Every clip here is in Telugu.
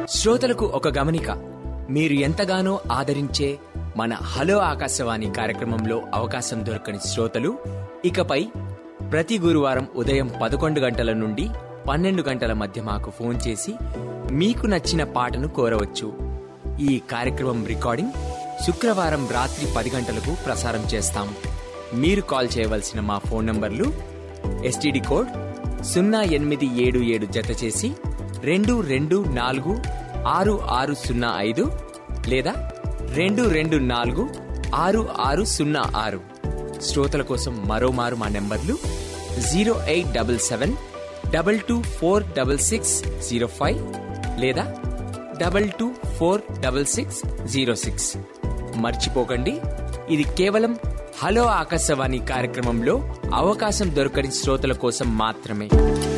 శ్రోతలకు ఒక గమనిక మీరు ఎంతగానో ఆదరించే మన హలో ఆకాశవాణి కార్యక్రమంలో అవకాశం దొరకని శ్రోతలు ఇకపై ప్రతి గురువారం ఉదయం పదకొండు గంటల నుండి పన్నెండు గంటల మధ్య మాకు ఫోన్ చేసి మీకు నచ్చిన పాటను కోరవచ్చు ఈ కార్యక్రమం రికార్డింగ్ శుక్రవారం రాత్రి పది గంటలకు ప్రసారం చేస్తాం మీరు కాల్ చేయవలసిన మా ఫోన్ నంబర్లు ఎస్టీడీ కోడ్ సున్నా ఎనిమిది ఏడు ఏడు జత చేసి రెండు రెండు నాలుగు ఆరు ఆరు సున్నా ఐదు లేదా రెండు రెండు నాలుగు ఆరు ఆరు సున్నా ఆరు శ్రోతల కోసం మరోమారు మా నెంబర్లు zero eight double seven double two four double six zero five లేదా double two four double six zero six మర్చిపోకండి ఇది కేవలం హలో ఆకాశవాణి కార్యక్రమంలో అవకాశం దొరకని శ్రోతల కోసం మాత్రమే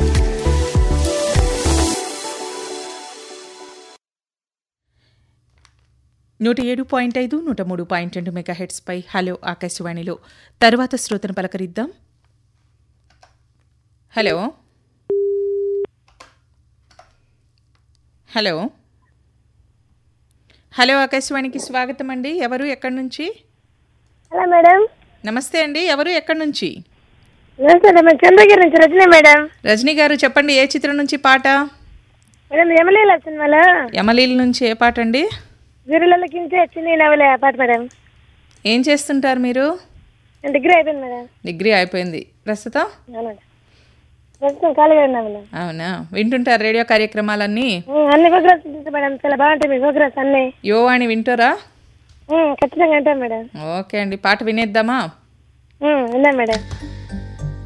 నూట ఏడు పాయింట్ ఐదు నూట మూడు పాయింట్ రెండు మెగా పై హలో ఆకాశవాణిలో తర్వాత శ్రోతను పలకరిద్దాం హలో హలో హలో ఆకాశవాణికి స్వాగతం అండి ఎవరు ఎక్కడి నుంచి హలో మేడం నమస్తే అండి ఎవరు ఎక్కడి నుంచి నమస్తే మేడం చంద్రగిరి నుంచి రజనీ మేడం రజనీ గారు చెప్పండి ఏ చిత్రం నుంచి పాట మేడం ఎమ్మెల్యేల సినిమాలో యమలీల నుంచి ఏ పాట అండి గిరిలకించే చిన్ని నవలే ఆ పాట మేడం ఏం చేస్తుంటారు మీరు నేను డిగ్రీ అయిపోయింది మేడం డిగ్రీ అయిపోయింది ప్రస్తుతం అవును మేడం ప్రస్తుతం ఖాళీగా ఉన్నా మేడం అవునా వింటుంటారు రేడియో కార్యక్రమాలన్నీ ఉమ్, అన్ని ప్రోగ్రామ్స్ ఉంటుంది మేడం చాలా బాగుంటాయి మీ ప్రోగ్రామ్స్ అన్ని యువవాణి వింటారా ఉమ్, ఖచ్చితంగా వింటాం మేడం ఓకే అండి పాట వినేద్దామా ఉమ్, విన్నాం మేడం